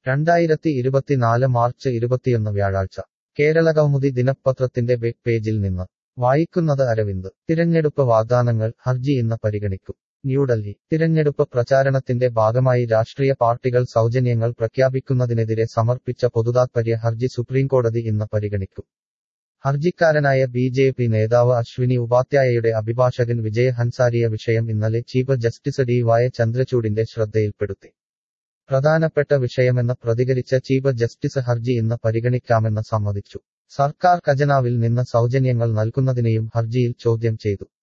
രണ്ടായിരത്തി ഇരുപത്തിനാല് മാർച്ച് ഇരുപത്തിയൊന്ന് വ്യാഴാഴ്ച കേരള കൗമുദി ദിനപത്രത്തിന്റെ വെബ് പേജിൽ നിന്ന് വായിക്കുന്നത് അരവിന്ദ് തിരഞ്ഞെടുപ്പ് വാഗ്ദാനങ്ങൾ ഹർജി ഇന്ന് പരിഗണിക്കും ന്യൂഡൽഹി തിരഞ്ഞെടുപ്പ് പ്രചാരണത്തിന്റെ ഭാഗമായി രാഷ്ട്രീയ പാർട്ടികൾ സൗജന്യങ്ങൾ പ്രഖ്യാപിക്കുന്നതിനെതിരെ സമർപ്പിച്ച പൊതുതാത്പര്യ ഹർജി സുപ്രീംകോടതി ഇന്ന് പരിഗണിക്കും ഹർജിക്കാരനായ ബി ജെ പി നേതാവ് അശ്വിനി ഉപാധ്യായയുടെ അഭിഭാഷകൻ വിജയ് ഹൻസാരിയ വിഷയം ഇന്നലെ ചീഫ് ജസ്റ്റിസ് ഡി വായ ചന്ദ്രചൂഡിന്റെ ശ്രദ്ധയിൽപ്പെടുത്തി പ്രധാനപ്പെട്ട വിഷയമെന്ന് പ്രതികരിച്ച ചീഫ് ജസ്റ്റിസ് ഹർജി ഇന്ന് പരിഗണിക്കാമെന്ന് സമ്മതിച്ചു സർക്കാർ ഖജനാവിൽ നിന്ന് സൗജന്യങ്ങൾ നൽകുന്നതിനെയും ഹർജിയിൽ ചോദ്യം ചെയ്തു